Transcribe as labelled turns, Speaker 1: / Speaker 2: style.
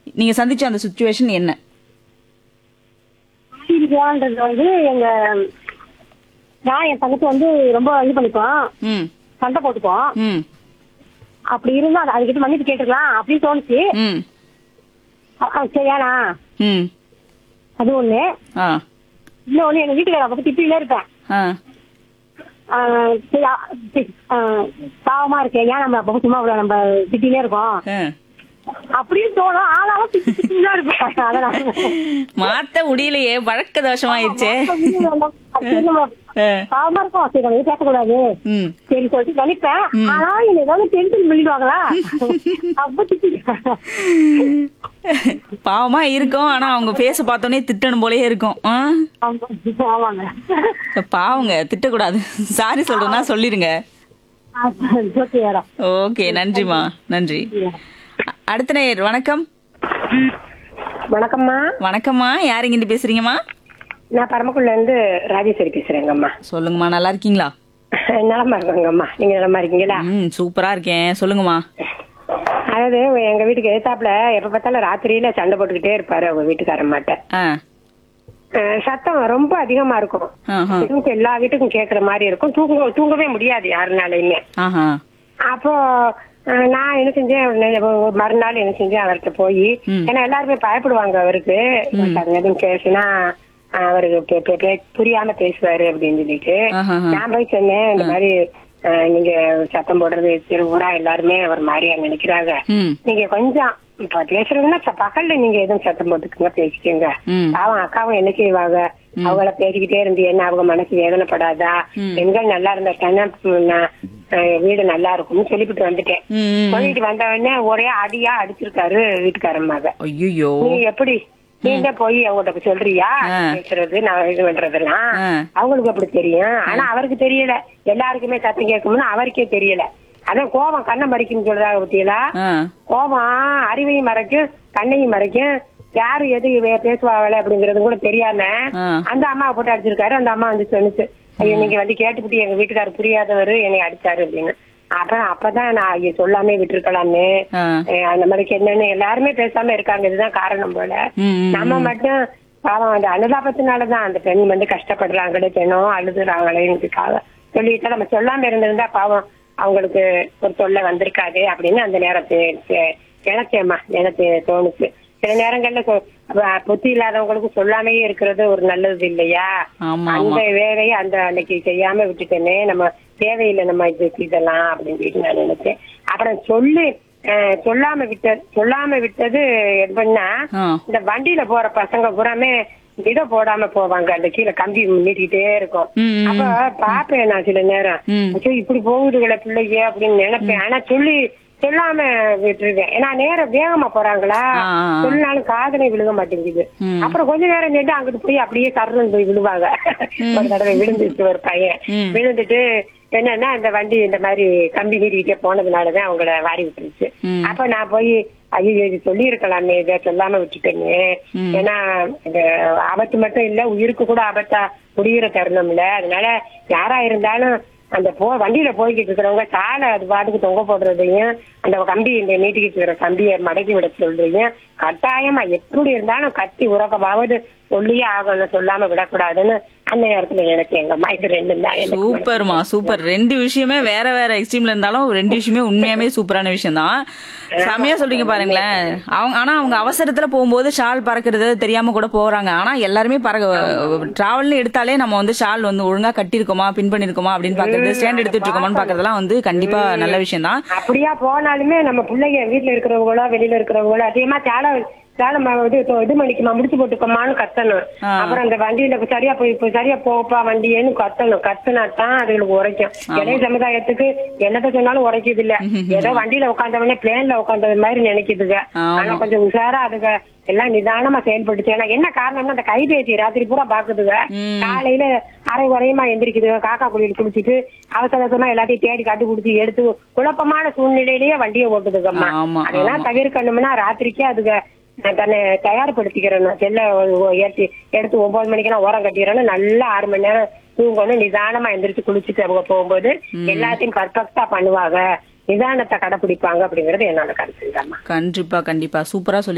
Speaker 1: நீங்க சந்திச்ச அந்த சுச்சுவேஷன் என்ன
Speaker 2: சீரியஸான்றது வந்து எங்க நான் என் தங்கச்சி வந்து ரொம்ப இது பண்ணிப்போம்
Speaker 1: ம்
Speaker 2: சண்டை போட்டுப்போம்
Speaker 1: ம்
Speaker 2: அப்படி இருந்தா அது- அதுக்கிட்ட மன்னிப்பு கேட்டுக்கலாம் அப்படின்னு தோணுச்சு
Speaker 1: ம்
Speaker 2: அ- அ, சரியானா
Speaker 1: ம்
Speaker 2: அது ஒண்ணு
Speaker 1: ஆ
Speaker 2: இன்னொன்னு எங்க வீட்டுக்கார பத்தி திட்டிலே இருப்பேன்
Speaker 1: ஆ
Speaker 2: ஆ, சரி, ஆ, சரி, ஆ, பாவமா இருக்கேன் ஏன் நம்ம அப்ப சும்மா இவ்வளவு நம்ம திட்டிலே இருக்கோம்
Speaker 1: ஆ.
Speaker 2: அப்படின்னு தோணும் ஆனாலும் திட்டி திட்டிட்டு தான் இருப்பேன் அதனால
Speaker 1: மாத்த முடியலையே பழக்க தோஷமாயிருச்சே ஆ.
Speaker 2: பாவமா இருக்கும் சரி நம்ம எதுவும் பேசக்கூடாது
Speaker 1: ம்
Speaker 2: சரி சொல்லிட்டு நினைப்பேன் ஆனா என்ன ஏதாவது டென்ஷன் பண்ணிடுவாங்களா அப்ப திட்டிடுவேன்
Speaker 1: பாவமா இருக்கும் ஆனா அவங்க பேச பார்த்தோன்னே திட்டணும் போலயே இருக்கும் ஆ?
Speaker 2: ஆமா, ஆமாங்க
Speaker 1: பாவங்க திட்டக்கூடாது சாரி சொல்றேன்னா சொல்லிருங்க
Speaker 2: ஓகே மேடம்
Speaker 1: ஓகே நன்றிமா நன்றி அ- அடுத்த நேயர் வணக்கம்
Speaker 3: வணக்கம்மா
Speaker 1: வணக்கம்மா யார் இங்கிட்டு பேசுறீங்கம்மா
Speaker 3: நான் பரமக்குள்ள இருந்து ராஜேஸ்வரி பேசுறேங்கம்மா
Speaker 1: சொல்லுங்கம்மா நல்லா இருக்கீங்களா
Speaker 3: நலமா இருக்கோங்கம்மா நீங்க நலமா இருக்கீங்களா
Speaker 1: ம் சூப்பரா இருக்கேன் சொல்லுங்கம்மா
Speaker 3: அதாவது எங்க வீட்டுக்கு எதிர்த்தாப்புல எப்ப பார்த்தாலும் ராத்திரியில சண்டை போட்டுக்கிட்டே இருப்பாரு அவங்க வீட்டுக்காரம்மாட்ட
Speaker 1: ஆ
Speaker 3: அஹ் சத்தம் ரொம்ப அதிகமா இருக்கும்
Speaker 1: ஆஹா
Speaker 3: வீட்டுக்கும் எல்லா வீட்டுக்கும் கேக்குற மாதிரி இருக்கும் தூங்க தூங்கவே முடியாது யாருனாலையுமே
Speaker 1: ஆஹா
Speaker 3: அப்போ அஹ், நான் என்ன செஞ்சேன் நெ- ஒரு மறுநாள் என்ன செஞ்சேன் அவர்கிட்ட போய்
Speaker 1: ம்.
Speaker 3: ஏன்னா எல்லாருமே பயப்படுவாங்க அவருக்கு ஒருத்தங்க எதுவும் பேசினா அஹ், அவருக்கு பே- பே- பே- புரியாம பேசுவாரு அப்படின்னு சொல்லிட்டு
Speaker 1: ஆஹா
Speaker 3: நான் போய் சொன்னேன் இந்த மாதிரி அஹ், நீங்க சத்தம் போடுறது திரு ஊரா எல்லாருமே ஒரு மாதிரியா நினைக்கிறாங்க
Speaker 1: ம்
Speaker 3: நீங்க கொஞ்சம் இப்ப பேசுறதுன்னா ச- பகல்ல நீங்க எதுவும் சத்தம் போட்டுக்கங்க பேசிக்கோங்க
Speaker 1: ம்
Speaker 3: அவன் அக்காவும் என்ன செய்வாங்க அவங்கள பேசிக்கிட்டே இருந்து என்ன அவங்க மனசு வேதனைப்படாதா பெண்கள் நல்லா இருந்தா தானே ம், நான், அஹ், வீடு நல்லா இருக்கும்னு சொல்லிவிட்டு வந்துட்டேன்
Speaker 1: ம், ம்
Speaker 3: சொல்லிட்டு வந்த உடனே ஒரே அடியா அடிச்சிருக்காரு வீட்டுக்காரம்மாக
Speaker 1: ஐயோ
Speaker 3: நீ எப்படி நீங்க போய் அவங்ககிட்ட போய் சொல்றியா
Speaker 1: ஆ.
Speaker 3: பேசுறது நான் இது பண்றதெல்லாம்
Speaker 1: ஆ.
Speaker 3: அவங்களுக்கு அப்படி தெரியும் ஆனா அவருக்கு தெரியல எல்லாருக்குமே சத்தம் கேட்கும்னு அவருக்கே தெரியல அதான் கோபம் கண்ணை மறைக்குன்னு சொல்றாங்க பத்தியலா
Speaker 1: ஆ
Speaker 3: கோபம் அறிவையும் மறைக்கும் கண்ணையும் மறைக்கும் யாரு எது வே- பேசுவாங்களே அப்படிங்கறது கூட தெரியாம
Speaker 1: ஆ.
Speaker 3: அந்த அம்மாவை போட்டு அடிச்சிருக்காரு அந்த அம்மா வந்து சொன்னுச்சு ஐயோ நீங்க வந்து கேட்டுப்புட்டு எங்க வீட்டுக்காரர் புரியாதவரு என்னை அடிச்சாரு அப்படின்னு அப்புறம் அப்பதான் நான் ஐயோ சொல்லாமே விட்டுருக்கலாமே
Speaker 1: ஆ
Speaker 3: அஹ் அந்த மாதிரிக்கு என்னன்னு எல்லாருமே பேசாம இருக்காங்க இதுதான் காரணம் போல
Speaker 1: ம், ம்,
Speaker 3: நம்ம மட்டும் பாவம் அந்த அனுதாபத்தினாலதான் அந்த பெண் வந்து கஷ்டப்படுறாங்களே தினம் அழுதுறாங்களேன்றதுக்காக சொல்லிட்டு நம்ம சொல்லாம இருந்திருந்தா பாவம் அவங்களுக்கு ஒரு தொல்லை வந்திருக்காது அப்படின்னு அந்த நேரத்தை நினைச்சேம்மா நினைச்சு தோணுச்சு சில நேரங்கள்ல சொ- அப்ப புத்தி இல்லாதவங்களுக்கு சொல்லாமையே இருக்கிறது ஒரு நல்லது இல்லையா
Speaker 1: ஆமா
Speaker 3: அந்த
Speaker 1: ஆமா
Speaker 3: வேலையை அந்த அன்னைக்கு செய்யாம விட்டுட்டேனே நம்ம தேவையில்லை நம்ம இது இதெல்லாம் அப்படின்னு சொல்லிட்டு நான் நினைச்சேன் அப்புறம் சொல்லி அஹ், சொல்லாம விட்டது சொல்லாம விட்டது எப்படின்னா
Speaker 1: ஆ
Speaker 3: இந்த வண்டியில போற பசங்க பூராமே இதை போடாம போவாங்க அந்த கீழே கம்பி நீட்டிக்கிட்டே இருக்கும்
Speaker 1: ம், ம்,
Speaker 3: அப்ப பாப்பேன் நான் சில நேரம்
Speaker 1: ம்.
Speaker 3: ஐயோ, இப்படி போகுதுங்களே பிள்ளைங்க அப்படின்னு நினைப்பேன் ஆனா சொல்லி சொல்லாம விட்டுருவேன் ஏன்னா நேரம் வேகமா போறாங்களா
Speaker 1: ஆ, ஆ, ஆ.
Speaker 3: சொன்னாலும் காதலே விழுக மாட்டேங்குது
Speaker 1: ம்.
Speaker 3: அப்புறம் கொஞ்ச நேரம் நின்று அங்கிட்டு போய் அப்படியே சரணம் போய் விழுவாங்க ஒரு தடவை விழுந்துச்சு ஒரு பையன்
Speaker 1: ம்.
Speaker 3: விழுந்துட்டு என்னன்னா இந்த வண்டி இந்த மாதிரி கம்பி நீட்டிக்கிட்டே போனதுனாலதான் அவங்கள வாரி விட்டுருச்சு
Speaker 1: ம்.
Speaker 3: அப்ப நான் போய் ஐயோ இது சொல்லி இருக்கலாமே இதை சொல்லாம விட்டுட்டேன்னு
Speaker 1: ம்.
Speaker 3: ஏன்னா இந்த ஆபத்து மட்டும் இல்ல உயிருக்கு கூட ஆபத்தா முடிகிற தருணம்ல அதனால யாரா இருந்தாலும் அந்த போ வண்டியில போய்கிட்டு இருக்கிறவங்க சாலை அது பாட்டுக்கு தொங்க போடுறதையும் அந்த கம்பி இந்த நீட்டிக்கிட்டு இருக்கிற கம்பியை மடக்கி விட சொல்றதையும் கட்டாயமா எப்படி இருந்தாலும் கத்தி உறக்கமாவது சொல்லியே ஆகணும் சொல்லாம விடக்கூடாதுன்னு அந்த நேரத்துல எனக்கு எங்க அம்மா இது ரெண்டு தான் எனக்கு
Speaker 1: சூப்பர்மா சூப்பர் ரெண்டு விஷயமே வேற வேற எக்ஸ்ட்ரீம்ல இருந்தாலும் ரெண்டு விஷயமே உண்மையாவே சூப்பரான விஷயம் தான் செமையா சொல்றீங்க பாருங்களேன் அவங்க ஆனா அவங்க அவசரத்துல போகும்போது ஷால் பறக்கிறது தெரியாம கூட போறாங்க ஆனா எல்லாருமே பறக்க டிராவல்னு எடுத்தாலே நம்ம வந்து ஷால் வந்து ஒழுங்கா கட்டியிருக்கோமா பின் பண்ணிருக்கோமா அப்படின்னு பாக்குறது ஸ்டாண்ட் எடுத்துட்டு இருக்கோமான்னு பாக்குறதெல்லாம் வந்து கண்டிப்பா நல்ல விஷயம் தான்
Speaker 3: அப்படியா போனாலுமே நம்ம பிள்ளைங்க வீட்டுல இருக்கிறவங்களோ வெளியில இருக்கிறவங்களோ அதிகமா சேலை சேலை ம- இது இது மணிக்குமா முடிச்சு போட்டுக்கோமான்னு கத்தணும்
Speaker 1: ஆ.
Speaker 3: அப்புறம் அந்த வண்டியில இப்ப சரியா போய் இப்ப சரியா போப்பா வண்டியேன்னு கத்தணும் கத்துனா தான் அதுகளுக்கு உரைக்கும் இளைய சமுதாயத்துக்கு என்னத்த சொன்னாலும் உரைக்குது இல்ல ஏதோ வண்டியில உட்காந்தவனே பிளேன்ல உட்காந்தது மாதிரி நினைக்குதுங்க
Speaker 1: ஆமா.
Speaker 3: ஆனா கொஞ்சம் உஷாரா அதுங்க எல்லாம் நிதானமா செயல்பட்டுச்சு ஏன்னா என்ன காரணம்னா அந்த கைபேசி ராத்திரி பூரா பாக்குதுங்க
Speaker 1: ம்.
Speaker 3: காலையில அரை குறையமா எந்திரிக்குது காக்கா குளியல் குளிச்சுட்டு அவசர அவசரமா எல்லாத்தையும் தேடி கண்டுபிடிச்சு எடுத்து குழப்பமான சூழ்நிலையிலேயே வண்டியை ஓட்டுதுங்கம்மா
Speaker 1: ஆமா,
Speaker 3: அதெல்லாம்
Speaker 1: ஆமா.
Speaker 3: தவிர்க்கணும்னா ராத்திரிக்கே அதுக தன்னை தயார்படுத்திக்கிறேன் செல்ல ஏற்றி எடுத்து ஒன்பது மணிக்கெல்லாம் ஓரம் கட்டிடுறேன்னு நல்லா ஆறு மணி நேரம் தூங்கணும் நிதானமா எந்திரிச்சு குளிச்சுட்டு அவங்க போகும்போது எல்லாத்தையும் பர்ஃபெக்டா பண்ணுவாங்க நிதானத்தை கடைபிடிப்பாங்க அப்படிங்கறது என்னோட கருத்துங்கம்மா
Speaker 1: கண்டிப்பா கண்டிப்பா சூப்பரா சொல்லி